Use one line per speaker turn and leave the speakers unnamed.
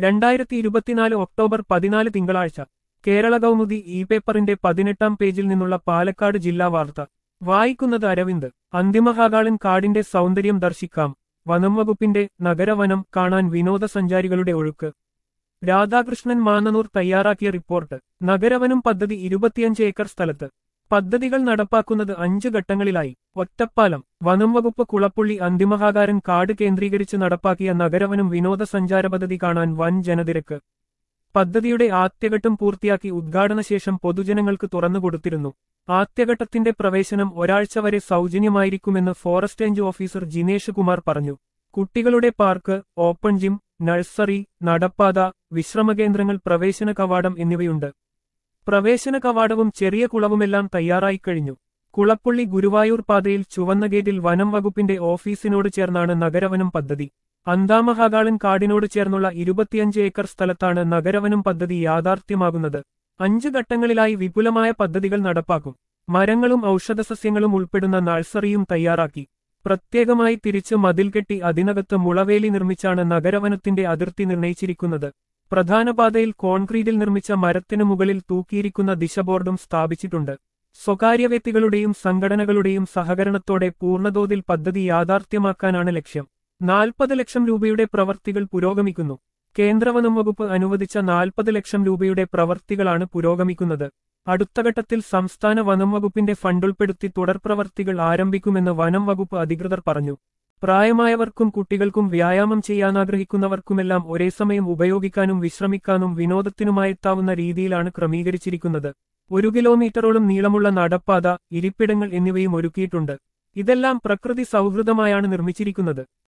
രണ്ടായിരത്തി ഇരുപത്തിനാല് ഒക്ടോബർ പതിനാല് തിങ്കളാഴ്ച കേരള കൗമുദി ഇ പേപ്പറിന്റെ പതിനെട്ടാം പേജിൽ നിന്നുള്ള പാലക്കാട് ജില്ലാ വാർത്ത വായിക്കുന്നത് അരവിന്ദ് അന്തിമഹാകാളൻ കാടിന്റെ സൗന്ദര്യം ദർശിക്കാം വനം വകുപ്പിന്റെ നഗരവനം കാണാൻ വിനോദസഞ്ചാരികളുടെ ഒഴുക്ക് രാധാകൃഷ്ണൻ മാനനൂർ തയ്യാറാക്കിയ റിപ്പോർട്ട് നഗരവനം പദ്ധതി ഇരുപത്തിയഞ്ച് ഏക്കർ സ്ഥലത്ത് പദ്ധതികൾ നടപ്പാക്കുന്നത് അഞ്ച് ഘട്ടങ്ങളിലായി ഒറ്റപ്പാലം വനം വകുപ്പ് കുളപ്പുള്ളി അന്തിമഹാകാരൻ കാട് കേന്ദ്രീകരിച്ച് നടപ്പാക്കിയ നഗരവനം വിനോദസഞ്ചാര പദ്ധതി കാണാൻ വൻ ജനതിരക്ക് പദ്ധതിയുടെ ആദ്യഘട്ടം പൂർത്തിയാക്കി ഉദ്ഘാടനശേഷം പൊതുജനങ്ങൾക്ക് തുറന്നുകൊടുത്തിരുന്നു ആദ്യഘട്ടത്തിന്റെ പ്രവേശനം ഒരാഴ്ച വരെ സൗജന്യമായിരിക്കുമെന്ന് forest range officer Jinesh Kumar പറഞ്ഞു കുട്ടികളുടെ പാർക്ക് ഓപ്പൺ ജിം നഴ്സറി നടപ്പാത വിശ്രമകേന്ദ്രങ്ങൾ പ്രവേശന കവാടം എന്നിവയുണ്ട് പ്രവേശന കവാടവും ചെറിയ കുളവുമെല്ലാം തയ്യാറായിക്കഴിഞ്ഞു കുളപ്പുള്ളി ഗുരുവായൂർ പാതയിൽ ചുവന്ന ഗേറ്റിൽ വനം വകുപ്പിന്റെ ഓഫീസിനോട് ചേർന്നാണ് നഗരവനം പദ്ധതി അന്താമഹാകാളൻ കാടിനോട് ചേർന്നുള്ള ഇരുപത്തിയഞ്ച് ഏക്കർ സ്ഥലത്താണ് നഗരവനം പദ്ധതി യാഥാർത്ഥ്യമാകുന്നത് അഞ്ച് ഘട്ടങ്ങളിലായി വിപുലമായ പദ്ധതികൾ നടപ്പാക്കും മരങ്ങളും ഔഷധസസ്യങ്ങളും ഉൾപ്പെടുന്ന നഴ്സറിയും തയ്യാറാക്കി പ്രത്യേകമായി തിരിച്ച് മതിൽ കെട്ടി അതിനകത്ത് മുളവേലി നിർമ്മിച്ചാണ് നഗരവനത്തിന്റെ അതിർത്തി നിർണയിച്ചിരിക്കുന്നത് പ്രധാന പാതയിൽ കോൺക്രീറ്റിൽ നിർമ്മിച്ച മരത്തിനു മുകളിൽ തൂക്കിയിരിക്കുന്ന ദിശബോർഡും സ്ഥാപിച്ചിട്ടുണ്ട് സ്വകാര്യ വ്യക്തികളുടെയും സംഘടനകളുടെയും സഹകരണത്തോടെ പൂർണ്ണതോതിൽ പദ്ധതി യാഥാർത്ഥ്യമാക്കാനാണ് ലക്ഷ്യം നാൽപ്പത് ലക്ഷം രൂപയുടെ പ്രവർത്തികൾ പുരോഗമിക്കുന്നു കേന്ദ്ര വനം വകുപ്പ് അനുവദിച്ച നാൽപ്പത് ലക്ഷം രൂപയുടെ പ്രവർത്തികളാണ് പുരോഗമിക്കുന്നത് അടുത്ത ഘട്ടത്തിൽ സംസ്ഥാന വനം വകുപ്പിന്റെ ഫണ്ടുൾപ്പെടുത്തി തുടർപ്രവർത്തികൾ ആരംഭിക്കുമെന്ന് വനം വകുപ്പ് അധികൃതർ പറഞ്ഞു പ്രായമായവർക്കും കുട്ടികൾക്കും വ്യായാമം ചെയ്യാനാഗ്രഹിക്കുന്നവർക്കുമെല്ലാം ഒരേ സമയം ഉപയോഗിക്കാനും വിശ്രമിക്കാനും വിനോദത്തിനുമായെത്താവുന്ന രീതിയിലാണ് ക്രമീകരിച്ചിരിക്കുന്നത് ഒരു കിലോമീറ്ററോളം നീളമുള്ള നടപ്പാത ഇരിപ്പിടങ്ങൾ എന്നിവയും ഒരുക്കിയിട്ടുണ്ട് ഇതെല്ലാം പ്രകൃതി സൗഹൃദമായാണ് നിർമ്മിച്ചിരിക്കുന്നത്